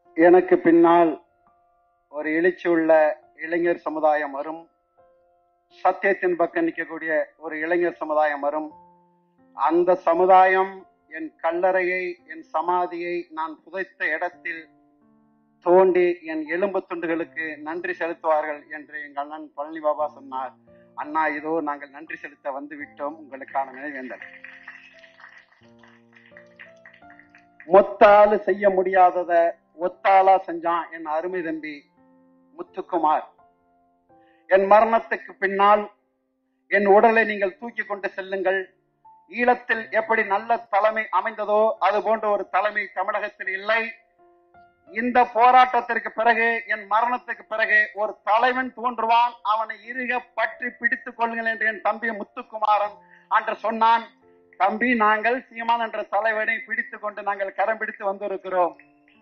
எனக்கு பின்னால் ஒரு எழுச்சி உள்ள இளைஞர் சமுதாயம் வரும் சத்தியத்தின் பக்கம் நிற்கக்கூடிய ஒரு இளைஞர் சமுதாயம் வரும் அந்த சமுதாயம் என் கல்லறையை என் சமாதியை நான் புதைத்த இடத்தில் தோண்டி என் எலும்பு துண்டுகளுக்கு நன்றி செலுத்துவார்கள் என்று எங்கள் அண்ணன் பழனி பாபா சொன்னார் அண்ணா இதோ நாங்கள் நன்றி செலுத்த வந்து விட்டோம் உங்களுக்கான நினைவேந்தல் மொத்தாலு செய்ய முடியாதத ஒத்தாலா செஞ்சான் என் அருமை தம்பி முத்துக்குமார் என் மரணத்துக்கு பின்னால் என் உடலை நீங்கள் தூக்கி கொண்டு செல்லுங்கள் ஈழத்தில் எப்படி நல்ல தலைமை அமைந்ததோ அது போன்ற ஒரு தலைமை தமிழகத்தில் இல்லை இந்த போராட்டத்திற்கு பிறகு என் மரணத்துக்கு பிறகு ஒரு தலைவன் தோன்றுவான் அவனை இறுக பற்றி பிடித்துக் கொள்ளுங்கள் என்று என் தம்பி முத்துக்குமாரன் அன்று சொன்னான் தம்பி நாங்கள் சீமான் என்ற தலைவனை பிடித்துக் கொண்டு நாங்கள் கரம் பிடித்து வந்திருக்கிறோம்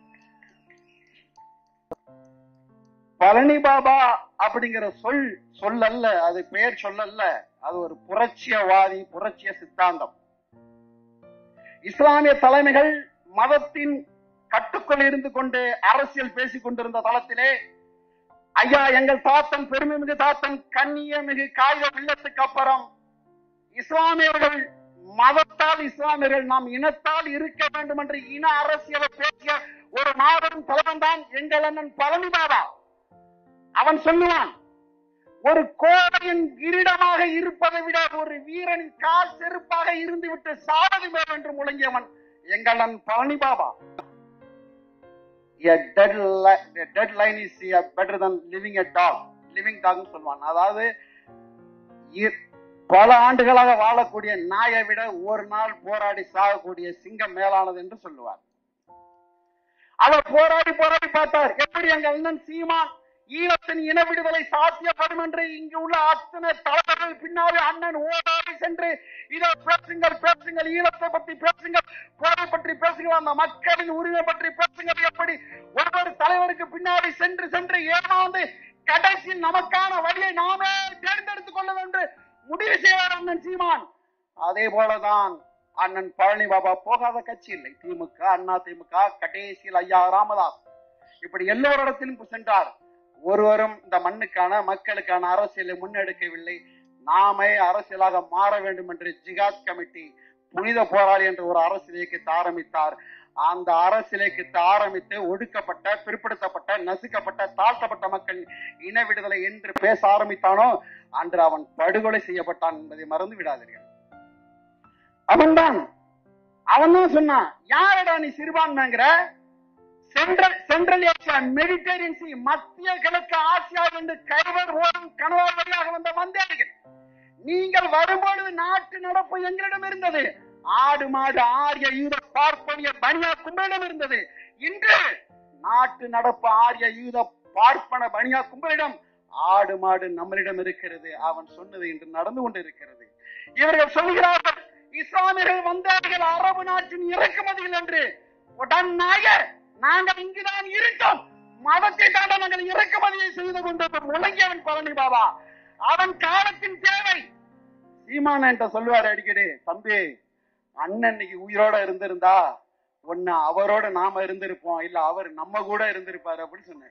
பழனி பாபா அப்படிங்கிற சொல் சொல்லல்ல அது பெயர் சொல்லல்ல அது ஒரு புரட்சியவாதி புரட்சிய சித்தாந்தம் இஸ்லாமிய தலைமைகள் மதத்தின் கட்டுக்குள் இருந்து கொண்டு அரசியல் பேசிக் கொண்டிருந்த தளத்திலே ஐயா எங்கள் தாத்தன் பெருமை மிகு தாத்தன் கண்ணிய மிகு காகித வெள்ளத்துக்கு அப்புறம் இஸ்லாமியர்கள் மதத்தால் இஸ்லாமியர்கள் நாம் இனத்தால் இருக்க வேண்டும் என்று இன அரசியலை பேசிய ஒரு மாபெரும் தலைவன் தான் எங்கள் அண்ணன் பழனி பாபா அவன் சொல்லுவான் ஒரு கோடையின் கிரீடமாக இருப்பதை விட ஒரு வீரனின் கால் செருப்பாக இருந்து விட்டு சாவது மேல் என்று முழங்கியவன் எங்கள் அண்ணன் Palani Baba a dead, li- a dead line is uh, better than living a dog living dog சொல்லுவான் அதாவது இ- பல ஆண்டுகளாக வாழக்கூடிய நாயை விட ஒரு நாள் போராடி சாகக்கூடிய சிங்கம் மேலானது என்று சொல்லுவார் அவர் போராடி போராடி பார்த்தார் எப்படி எங்க அண்ணன் சீமான் ஈழத்தின் இன விடுதலை சாத்தியப்படும் என்று இங்கு உள்ள அத்தனை தலைவர்கள் பின்னாலே அண்ணன் ஓடாடி சென்று இதோ பேசுங்கள் பேசுங்கள் ஈழத்தை பற்றி பேசுங்கள் போரை பற்றி பேசுங்கள் அந்த மக்களின் உரிமை பற்றி பேசுங்கள் எப்படி ஒவ்வொரு தலைவருக்கு பின்னாடி சென்று சென்று ஏமாந்து கடைசியில் நமக்கான வழியை நாமே தேர்ந்தெடுத்துக் கொள்ள வேண்டும் முடிவு செய்வார் அண்ணன் சீமான் அதே போலதான் அண்ணன் பழனி பாபா போகாத கட்சி இல்லை திமுக அண்ணா திமுக கடைசியில் ஐயா ராமதாஸ் இப்படி எல்லோரிடத்திலும் சென்றார் ஒருவரும் இந்த மண்ணுக்கான மக்களுக்கான அரசியலை முன்னெடுக்கவில்லை நாமே அரசியலாக மாற வேண்டும் என்று ஜிகாத் கமிட்டி புனித போராளி என்ற ஒரு அரசியல் இயக்கத்தை ஆரம்பித்தார் அந்த அரசியல் இயக்கத்தை ஆரம்பித்து ஒடுக்கப்பட்ட பிற்படுத்தப்பட்ட நசுக்கப்பட்ட தாழ்த்தப்பட்ட மக்கள் இன விடுதலை என்று பேச ஆரம்பித்தானோ அன்று அவன் படுகொலை செய்யப்பட்டான் என்பதை மறந்து விடாதீர்கள் அவன்தான் அவன் தான் சொன்னான் யாரடா நீ சிறுபான்மைங்கிற central central Asia Mediterranean sea மத்திய கிழக்கு ஆசியா என்று கைவர் ஓடும் கணவாய் வழியாக வந்த வந்தேர்கள் நீங்கள் வரும்பொழுது நாட்டு நடப்பு எங்களிடம் இருந்தது ஆடு மாடு ஆரிய யூத பார்ப்பனிய பனியா கும்பலிடம் இருந்தது இன்று நாட்டு நடப்பு ஆரிய யூத பார்ப்பன பனியா கும்பலிடம் ஆடு மாடு நம்மளிடம் இருக்கிறது அவன் சொன்னது இன்று நடந்து கொண்டிருக்கிறது இவர்கள் சொல்கிறார்கள் இஸ்லாமியர்கள் வந்தார்கள் அரபு நாட்டின் இறக்குமதிகள் என்று உடனாக நாங்கள் இங்குதான் இருந்தோம் மதத்தை தாண்ட நாங்கள் இறக்குமதியை செய்து கொண்டு முழங்கியவன் பழனி பாபா அவன் காலத்தின் தேவை சீமான என்ற சொல்லுவார் அடிக்கடி தம்பி அண்ணன் இன்னைக்கு உயிரோட இருந்திருந்தா ஒண்ணு அவரோட நாம இருந்திருப்போம் இல்ல அவர் நம்ம கூட இருந்திருப்பாரு அப்படின்னு சொன்னேன்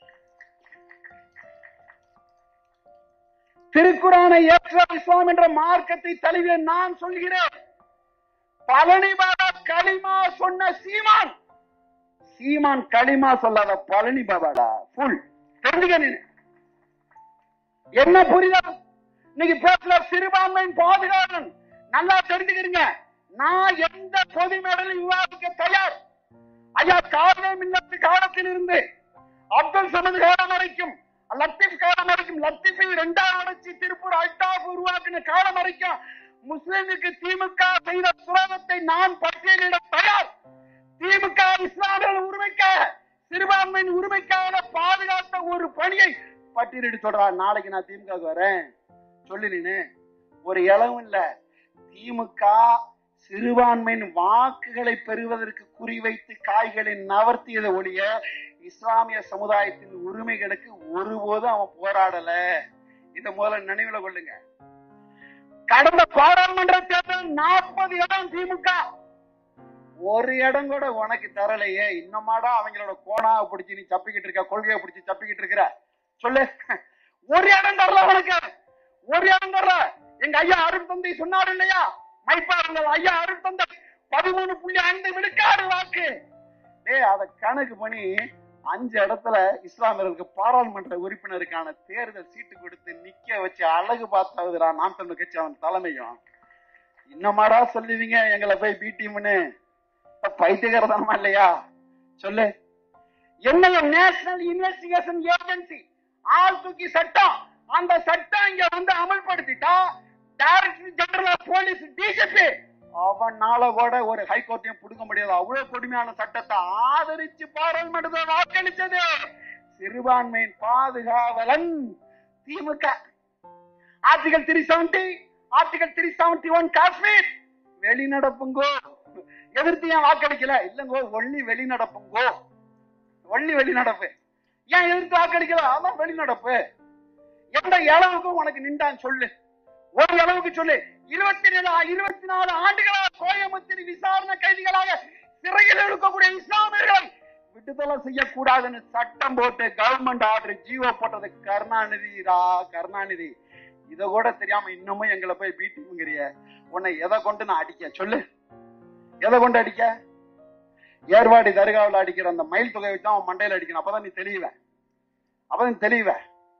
திருக்குறானை ஏற்ற இஸ்லாம் என்ற மார்க்கத்தை தழுவிய நான் சொல்கிறேன் பழனி பாபா களிமா சொன்ன சீமான் சீமான் களிமா சொல்லாத பழனி பாபாடா ஃபுல் தெரிஞ்சுக்க நீ என்ன புரிதல் இன்னைக்கு பேசுற சிறுபான்மையின் பாதுகாவலன் நல்லா தெரிஞ்சுக்கிறீங்க நான் எந்த பொது மேடையிலும் விவாதிக்க தயார் ஐயா காவிரி மின்னத்து காலத்தில் இருந்து அப்துல் சமது காலம் வரைக்கும் லத்தீப் காலம் வரைக்கும் லத்தீஃபை இரண்டாவது அடைச்சி திருப்பூர் அல்டாப் உருவாக்கின காலம் வரைக்கும் முஸ்லிமுக்கு திமுக செய்த துரோகத்தை நான் பட்டியலிட தயார் திமுக இஸ்லாமியர்கள் உரிமைக்காக சிறுபான்மையின் உரிமைக்காக பாதுகாத்த ஒரு பணியை பட்டியலிட்டு சொல்றான் நாளைக்கு நான் திமுக வரேன் சொல்லு நீனு ஒரு இளவும் இல்ல திமுக சிறுபான்மையின் வாக்குகளை பெறுவதற்கு குறிவைத்து காய்களை நவர்த்தியதை ஒழிய இஸ்லாமிய சமுதாயத்தின் உரிமைகளுக்கு ஒருபோதும் அவன் போராடல இத முதல்ல நினைவுல கொள்ளுங்க கடந்த பாராளுமன்ற தேர்தல் நாற்பது இடம் திமுக ஒரு இடம் கூட உனக்கு தரலையே இன்னமாடா அவங்களோட கோணாவை பிடிச்சி நீ சப்பிக்கிட்டு இருக்க கொள்கையை பிடிச்சி சப்பிக்கிட்டு இருக்கிற சொல்லு ஒரு இடம் தரல உனக்கு ஒரு இடம் தரல எங்க ஐயா அருள் தந்தை சொன்னாரு இல்லையா மைப்பாருங்கள் ஐயா அருள் தந்தை பதிமூணு புள்ளி ஐந்து விழுக்காடு வாக்கு டேய் அத கணக்கு பண்ணி அஞ்சு இடத்துல இஸ்லாமியர்களுக்கு பாராளுமன்ற உறுப்பினருக்கான தேர்தல் சீட்டு கொடுத்து நிக்க வச்சு அழகு பார்த்தாவதுடா நாம் தமிழ் கட்சி அவன் தலைமையும் இன்னமாடா சொல்லுவீங்க எங்களை போய் பி டீம்னு பைத்தியகரதனமா இல்லையா சொல்லு என்னைய நேஷனல் இன்வெஸ்டிகேஷன் ஏஜென்சி ஆள் தூக்கி சட்டம் அந்த சட்டம் இங்க வந்து அமல்படுத்திட்டா director general of police DGP அவனால கூட ஒரு ஹைகோர்ட்டையும் புடுங்க முடியாது அவ்வளவு கொடுமையான சட்டத்தை ஆதரிச்சு பாராளுமன்றத்தை வாக்களிச்சது சிறுபான்மையின் பாதுகாவலன் DMK article three seventy article three seventy one Kashmir வெளிநடப்புங்கோ எதிர்த்து ஏன் வாக்களிக்கல இல்லங்கோ ஒள்ளி வெளிநடப்புங்கோ ஒள்ளி வெளிநடப்பு ஏன் எதிர்த்து வாக்களிக்கல அதான் வெளிநடப்பு எந்த அளவுக்கு உனக்கு நின்றான் சொல்லு ஒரு அளவுக்கு சொல்லு இருபத்தி நாலு இருபத்தி நாலு ஆண்டுகளாக கோயம்புத்தூர் விசாரணை கைதிகளாக சிறையில் இருக்கக்கூடிய இஸ்லாமியர்களை விடுதலை செய்யக்கூடாதுன்னு சட்டம் போட்டு கவர்மெண்ட் ஆர்டர் ஜீவோ போட்டது கருணாநிதிடா கருணாநிதி இத கூட தெரியாம இன்னமும் எங்களை போய் பீட்டிங்கிறிய உன்னை எதை கொண்டு நான் அடிக்க சொல்லு எதை கொண்டு அடிக்க ஏர்வாடி தர்காவில் அடிக்கிற அந்த மயில் தொகை வச்சு அவன் மண்டையில அடிக்கணும் அப்பதான் நீ தெளிவ அப்பதான் நீ தெளிவ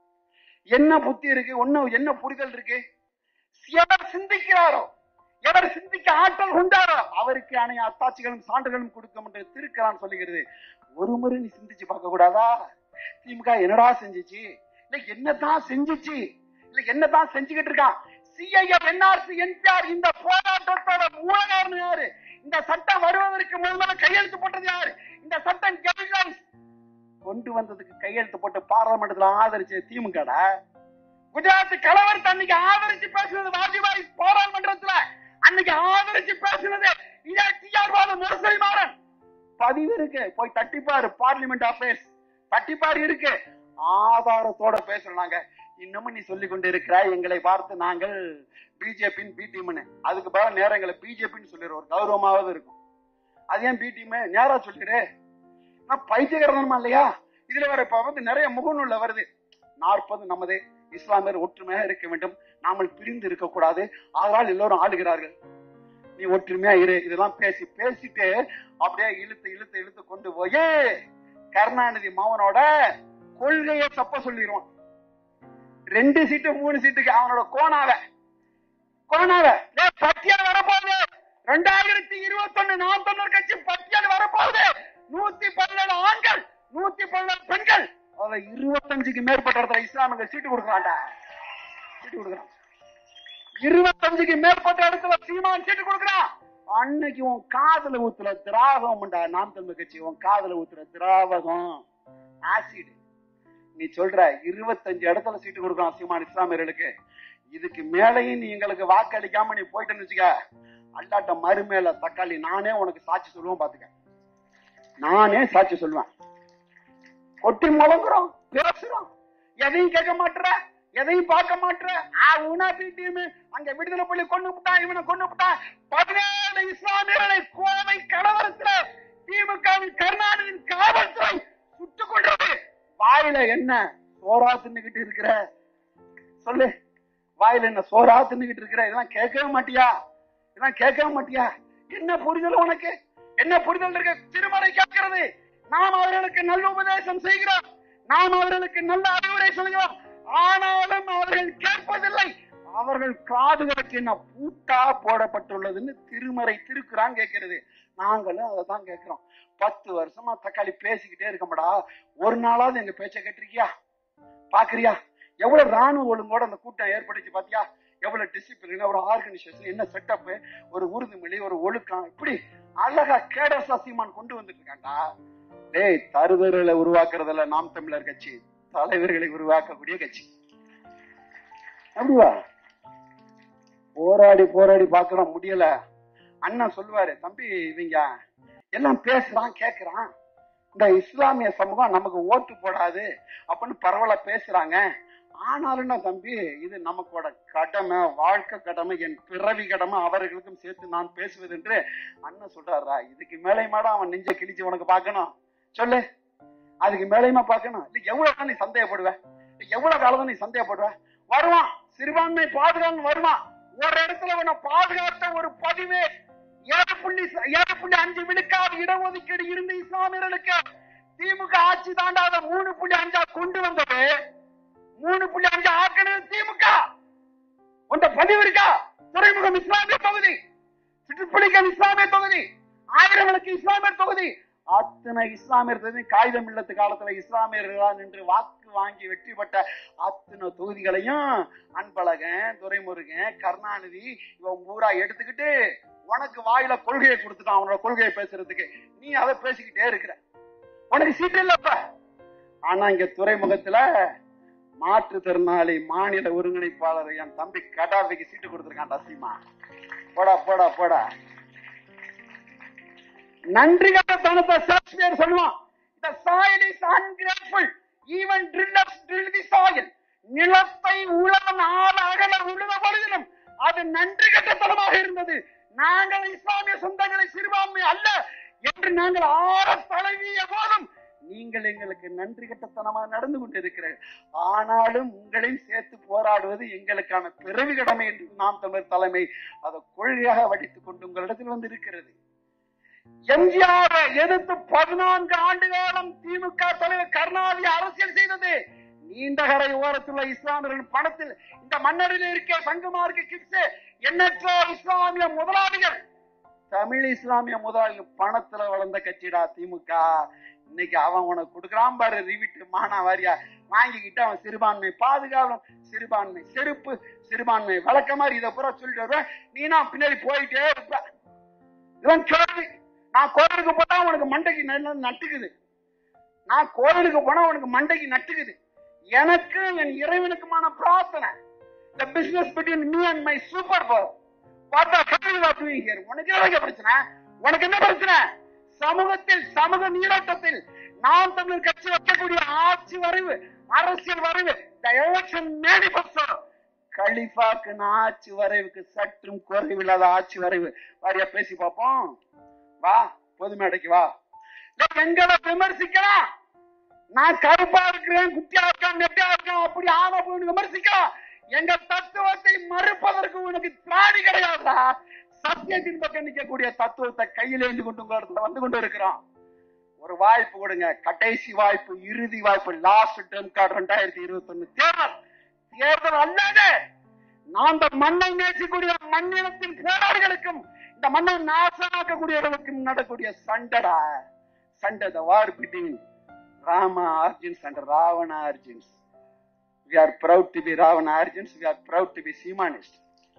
என்ன புத்தி இருக்கு ஒன்னும் என்ன புரிதல் இருக்கு எவர் சிந்திக்கிறாரோ எவர் சிந்திக்க ஆற்றல் கொண்டாரோ அவருக்கு அணைய அத்தாட்சிகளும் சான்றுகளும் கொடுக்கும் என்று திருக்கிறான் சொல்லுகிறது ஒரு முறை நீ சிந்திச்சு பார்க்க கூடாதா திமுக என்னடா செஞ்சுச்சு இல்ல என்னதான் செஞ்சுச்சு இல்ல என்னதான் செஞ்சுக்கிட்டு இருக்கான் சிஐஎம் என்ஆர்சி என்பிஆர் இந்த போராட்டத்தோட மூல காரணம் யாரு இந்த சட்டம் வருவதற்கு முதல்ல கையெழுத்து போட்டது யாரு இந்த சட்டம் கைட்லைன்ஸ் கொண்டு வந்ததுக்கு கையெழுத்து போட்டு பாராளுமன்றத்துல ஆதரிச்ச திமுகடா குஜராத் கலவரத்தை அன்னைக்கு ஆதரிச்சு பேசுனது வாஜ்பாய் பாராளுமன்றத்துல அன்னைக்கு ஆதரிச்சு பேசுனது இதே டிஆர் பாலு முரசொலி மாறன் பதிவு இருக்கு போய் தட்டிப்பாரு பார்லிமெண்ட் அஃபேர்ஸ் தட்டிப்பாரு இருக்கு ஆதாரத்தோட பேசுறோம் நாங்க இன்னமும் நீ சொல்லி கொண்டு இருக்கிற எங்களை பார்த்து நாங்கள் பிஜேபின் பி டீம்னு அதுக்கு பதிலா நேரம் எங்களை பிஜேபின்னு சொல்லிடுற ஒரு கௌரவமாவது இருக்கும் அது ஏன் பி டீம் நேரா சொல்லிடு நான் பைத்தியகரணமா இல்லையா இதுல வேற இப்ப வந்து நிறைய முகநூல்ல வருது நாற்பது நமது இஸ்லாமியர் ஒற்றுமையா இருக்க வேண்டும் நாமல் பிரிந்து இருக்கக்கூடாது அதனால் எல்லோரும் ஆளுகிறார்கள் நீ ஒற்றுமையா இரு இதெல்லாம் பேசி பேசிட்டு அப்படியே இழுத்து இழுத்து இழுத்து கொண்டு போய் கருணாநிதி மாவனோட கொள்கையை தப்ப சொல்லிடுவான் ரெண்டு சீட்டு மூணு சீட்டுக்கு அவனோட கோணாவ கோணாவ டேய், பட்டியல் வரப்போகுது ரெண்டாயிரத்தி இருபத்தி ஒண்ணு நாம் தமிழர் கட்சி பட்டியல் வரப்போகுது நூத்தி பதினேழு ஆண்கள் நூத்தி பதினேழு பெண்கள் அதுல இருபத்தஞ்சுக்கு மேற்பட்ட இடத்துல இஸ்லாமியர்கள் சீட்டு கொடுக்குறான்டா சீட்டு கொடுக்குறான் இருபத்தஞ்சுக்கு மேற்பட்ட இடத்துல சீமான் சீட்டு கொடுக்குறான் அன்னைக்கு உன் காதுல ஊத்துற திராவகம்டா நாம் தமிழ் கட்சி உன் காதுல ஊத்துற திராவகம் ஆசிட் நீ சொல்ற இருபத்தஞ்சு இடத்துல சீட்டு கொடுக்குறான் சீமான் இஸ்லாமியர்களுக்கு இதுக்கு மேலையும் நீ எங்களுக்கு வாக்களிக்காம நீ போயிட்டேன்னு வச்சுக்க அல்லாட்ட மறுமேல தக்காளி நானே உனக்கு சாட்சி சொல்லுவேன் பாத்துக்க நானே சாட்சி சொல்லுவேன் கொட்டி முழங்குறோம் பேசுறோம் எதையும் கேட்க மாட்டுற எதையும் பார்க்க மாட்டுற ஆ, உனா டீம் அங்க விடுதலை புள்ளி கொண்டு விட்டான் இவனை கொண்டு விட்டான் பதினேழு இஸ்லாமியர்களை கோவை கலவரத்துல திமுகவின் கருணாநிதியின் காவல்துறை சுட்டுக் கொண்டது வாயில என்ன சோறா தின்னுகிட்டு இருக்கிற சொல்லு வாயில என்ன சோறா தின்னுகிட்டு இருக்கிற இதெல்லாம் கேட்கவே மாட்டியா இதெல்லாம் கேட்கவே மாட்டியா என்ன புரிதல் உனக்கு என்ன புரிதல் இருக்கு திருமறை கேட்கிறது நாம் அவர்களுக்கு நல்ல உபதேசம் செய்கிறோம் நாம் அவர்களுக்கு நல்ல அறிவுரை சொல்கிறோம் ஆனாலும் அவர்கள் கேட்பதில்லை அவர்கள் காதுகளுக்கு என்ன பூட்டா போடப்பட்டுள்ளதுன்னு திருமறை திருக்குறான் கேட்கிறது நாங்களும் அதை தான் கேட்கிறோம் பத்து வருஷமா தக்காளி பேசிக்கிட்டே இருக்கமாடா ஒரு நாளாவது எங்க பேச்ச கேட்டிருக்கியா பாக்குறியா எவ்வளவு ராணுவ ஒழுங்கோட அந்த கூட்டம் ஏற்பட்டுச்சு பாத்தியா எவ்வளவு டிசிப்ளின் ஒரு ஆர்கனைசேஷன் என்ன செட்டப் ஒரு உறுதிமொழி ஒரு ஒழுக்கம் இப்படி அழகா கேடசா சீமான் கொண்டு வந்துட்டு இருக்காண்டா டேய் தருதர்களை உருவாக்குறதுல நாம் தமிழர் கட்சி தலைவர்களை உருவாக்கக்கூடிய கட்சி அப்படிவா போராடி போராடி பாக்குறோம் முடியல அண்ணன் சொல்லுவாரு தம்பி இவங்க எல்லாம் பேசுறான் கேக்குறான் இந்த இஸ்லாமிய சமூகம் நமக்கு ஓட்டு போடாது அப்படின்னு பரவலா பேசுறாங்க ஆனாலும் என்ன தம்பி இது நமக்கோட கடமை வாழ்க்கை கடமை என் பிறவி கடமை அவர்களுக்கும் சேர்த்து நான் பேசுவது என்று அண்ணன் சொல்றாரா இதுக்கு மேலையுமாடா அவன் நெஞ்ச கிழிச்சு உனக்கு பார்க்கணும் சொல்லு அதுக்கு மேலையுமா பார்க்கணும் இல்ல எவ்வளவு தான் நீ சந்தேகப்படுவ இல்ல எவ்வளவு காலம் தான் நீ சந்தேகப்படுவ வருவான் சிறுபான்மை பாதுகாப்பு வருவான் ஒரு இடத்துல உன்னை பாதுகாத்த ஒரு பதிவே ஏழு புள்ளி ஏழு புள்ளி அஞ்சு விழுக்காடு இடஒதுக்கீடு இருந்த இஸ்லாமியர்களுக்கு திமுக ஆட்சி தாண்டாத மூணு புள்ளி அஞ்சா கொண்டு வந்தது மூணு புள்ளி அஞ்சு ஆக்கினது திமுக உண்ட பதிவு இருக்கா துறைமுகம் இஸ்லாமிய தொகுதி சுற்றுப்பணிகள் இஸ்லாமிய தொகுதி ஆயிரங்களுக்கு இஸ்லாமிய தொகுதி அத்தனை இஸ்லாமியர் தொகுதி காகிதம் இல்லத்து காலத்துல இஸ்லாமியர்களா நின்று வாக்கு வாங்கி வெற்றி பெற்ற அத்தனை தொகுதிகளையும் அன்பழகன் துரைமுருகன் கருணாநிதி இவன் பூரா எடுத்துக்கிட்டு உனக்கு வாயில கொள்கையை கொடுத்துட்டான் அவனோட கொள்கையை பேசுறதுக்கு நீ அதை பேசிக்கிட்டே இருக்கிற உனக்கு சீட்டு இல்லப்ப ஆனா இங்க துறைமுகத்துல மாற்றுத்திறனாளி மாநில ஒருங்கிணைப்பாளர் என் தம்பி கடாபிக்கு சீட்டு கொடுத்திருக்கான் ரசிமா போடா போடா போடா நன்றி கட்டத்தனத்தை ஷேக்ஸ்பியர் சொல்லுவான் the soil is ungrateful even drillers drill the soil நிலத்தை உழவன் ஆள அகல உழுத பொழுதிலும் அது நன்றி கட்டத்தனமாக இருந்தது நாங்கள் இஸ்லாமிய சொந்தங்களை சிறுபான்மை அல்ல என்று நாங்கள் ஆற தழுவிய போதும் நீங்கள் எங்களுக்கு நன்றி கட்டத்தனமாக நடந்து கொண்டிருக்கிறீர்கள் ஆனாலும் உங்களையும் சேர்த்து போராடுவது எங்களுக்கான பிறவி கடமை என்று நாம் தமிழர் தலைமை அதை கொள்கையாக வடித்துக் கொண்டு உங்களிடத்தில் வந்து இருக்கிறது எம்ஜிஆரை எதிர்த்து பதினான்கு ஆண்டு காலம் திமுக தலைவர் கருணாநிதி அரசியல் செய்தது நீண்டகரை ஓரத்துள்ள இஸ்லாமியர்களின் பணத்தில் இந்த மன்னரில் இருக்க சங்கமார்க்கு கிப்ஸ் எண்ணற்ற இஸ்லாமிய முதலாளிகள் தமிழ் இஸ்லாமிய முதலாளிகள் பணத்துல வளர்ந்த கட்சிடா திமுக இன்னைக்கு அவன் உனக்கு கொடுக்குறான் பாரு ரிவிட்டு மானா வாரியா வாங்கிக்கிட்டு அவன் சிறுபான்மை பாதுகாவலம் சிறுபான்மை செருப்பு சிறுபான்மை வழக்க மாதிரி இதை பூரா சொல்லிட்டு வருவேன் நீ நான் பின்னாடி போயிட்டே இருப்ப இவன் கேள்வி நான் கோயிலுக்கு போனா உனக்கு மண்டைக்கு நல்ல நட்டுக்குது நான் கோயிலுக்கு போனா உனக்கு மண்டைக்கு நட்டுக்குது எனக்கு என் இறைவனுக்குமான பிரார்த்தனை the business between me and my super power what the hell you are doing here உனக்கு என்ன பிரச்சனை உனக்கு என்ன பிரச்சனை சமூகத்தில் சமூக நீரோட்டத்தில் நாம் தமிழர் கட்சி வைக்கக்கூடிய ஆட்சி வரைவு அரசியல் வரைவு the election manifesto கலிஃபாக்கு ஆட்சி வரைவுக்கு சற்றும் குறைவில்லாத ஆட்சி வரைவு வாரியா பேசி பார்ப்போம் வா பொது மேடைக்கு வா டேய், எங்களை விமர்சிக்கலாம் நான் கருப்பா இருக்கிறேன் குட்டியா இருக்கேன் நெட்டியா இருக்கேன் அப்படி ஆன போய் விமர்சிக்கலாம் எங்க தத்துவத்தை மறுப்பதற்கு உனக்கு திராணி கிடையாதா சத்தியத்தின் பக்கம் நிக்கக்கூடிய தத்துவத்தை கையில் ஏந்தி கொண்டு உங்க இடத்துல வந்து கொண்டு இருக்கிறோம் ஒரு வாய்ப்பு கொடுங்க கடைசி வாய்ப்பு இறுதி வாய்ப்பு லாஸ்ட் டெர்ம் கார்டு ரெண்டாயிரத்தி இருபத்தி ஒண்ணு தேர்தல் தேர்தல் அல்லது நான் இந்த மண்ணை நேசிக்கூடிய மண்ணினத்தின் போராளிகளுக்கும் இந்த மண்ணை நாசமாக்கக்கூடியவர்களுக்கும் நடக்கூடிய சண்டடா சண்டை the war between Rama Arjuns and Ravana Arjuns we are proud to be Ravana Arjuns we are proud to be Seemanist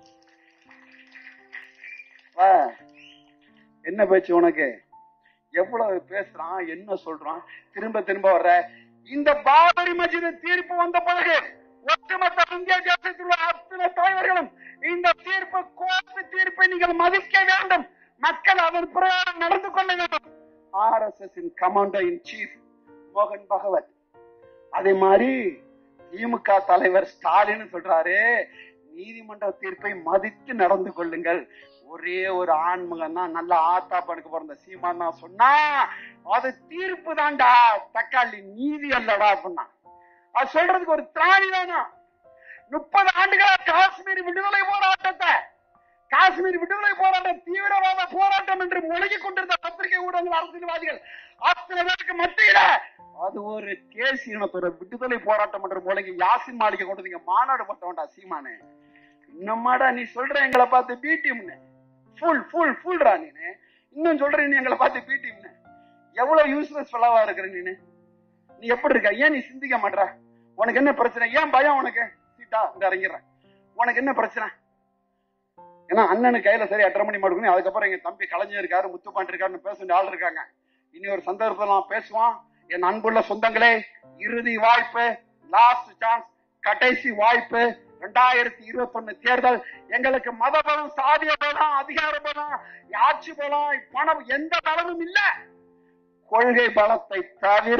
வா என்ன பேச்சு உனக்கு எவ்வளவு பேசுறான் என்ன சொல்றான் திரும்ப திரும்ப வர்ற இந்த பாபரி மஸ்ஜித் தீர்ப்பு வந்த பிறகு ஒட்டுமொத்த இந்திய தேசத்தில் உள்ள அத்தனை தலைவர்களும் இந்த தீர்ப்பு கோர்ட்டு தீர்ப்பை நீங்கள் மதிக்க வேண்டும் மக்கள் அதன் பிரகாரம் நடந்து கொள்ள வேண்டும் ஆர் எஸ் எஸ் இன் கமாண்டர் இன் சீஃப் மோகன் பகவத் அதே மாதிரி திமுக தலைவர் ஸ்டாலின் சொல்றாரு நீதிமன்ற தீர்ப்பை மதித்து நடந்து கொள்ளுங்கள் ஒரே ஒரு ஆண்மகன் தான் நல்ல ஆத்தாப்பனுக்கு பிறந்த சீமான் தான் சொன்னா அது தீர்ப்பு தான்டா தக்காளி நீதி அல்லடா அப்படின்னா அது சொல்றதுக்கு ஒரு திராணி வேணும் முப்பது ஆண்டுகளா காஷ்மீர் விடுதலை போராட்டத்தை காஷ்மீர் விடுதலை போராட்டம் தீவிரவாத போராட்டம் என்று முழங்கிக் கொண்டிருந்த பத்திரிகை ஊடகங்கள் அரசியல்வாதிகள் அத்தனை பேருக்கு மத்தியில அது ஒரு தேசிய இனத்தோட விடுதலை போராட்டம் என்று முழங்கி யாசின் மாளிகை கொண்டு நீங்க மாநாடு பட்டவன்டா சீமானு இன்னமாடா நீ சொல்ற எங்களை பார்த்து பி டீம்னு ஃபுல் ஃபுல் ஃபுல்டா நீனு இன்னும் சொல்ற நீ எங்களை பார்த்து பி டீம்னு எவ்வளவு யூஸ்லெஸ் ஃபெல்லவா இருக்கிற நீனு நீ எப்படி இருக்க ஏன் நீ சிந்திக்க மாட்ற உனக்கு என்ன பிரச்சனை ஏன் பயம் உனக்கு சீட்டா இந்த இறங்கிடுறேன் உனக்கு என்ன பிரச்சனை ஏன்னா அண்ணனுக்கு கையில சரி எட்டரை மணி மாட்டுக்கணும் அதுக்கப்புறம் எங்க தம்பி கலைஞர் இருக்காரு முத்துப்பாண்டி இருக்காருன்னு பேச வேண்டிய ஆள் இருக்காங்க இனி ஒரு சந்தர்ப்பத்தில் நான் பேசுவான் என் அன்புள்ள சொந்தங்களே இறுதி வாய்ப்பு லாஸ்ட் சான்ஸ் கடைசி வாய்ப்பு ரெண்டாயிரத்தி இருபத்தி ஒண்ணு தேர்தல் எங்களுக்கு மத பலம் சாதிய பலம் அதிகார பலம் ஆட்சி பலம் பணம் எந்த பலமும் இல்ல கொள்கை பலத்தை தவிர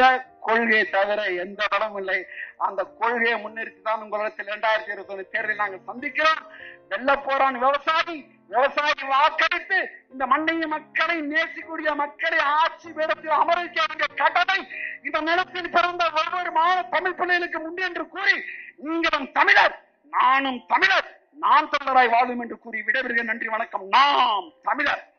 கொள்கையை தவிர எந்த பலமும் இல்லை அந்த கொள்கையை முன்னிறுத்தி தான் உங்களிடத்தில் இரண்டாயிரத்தி இருபத்தி ஒண்ணு தேர்தலில் நாங்கள் சந்திக்கிறோம் வெள்ள போறான் விவசாயி விவசாயி வாக்களித்து இந்த மண்ணையும் மக்களை நேசிக்கூடிய மக்களை ஆட்சி வேடத்தில் அமர்விக்க வேண்டிய கடமை இந்த நிலத்தில் பிறந்த ஒவ்வொரு மாத தமிழ் பிள்ளைகளுக்கு உண்டு என்று கூறி நீங்களும் தமிழர் நானும் தமிழர் நான் தமிழராய் வாழும் என்று கூறி விடைபெறுகிறேன் நன்றி வணக்கம் நாம் தமிழர்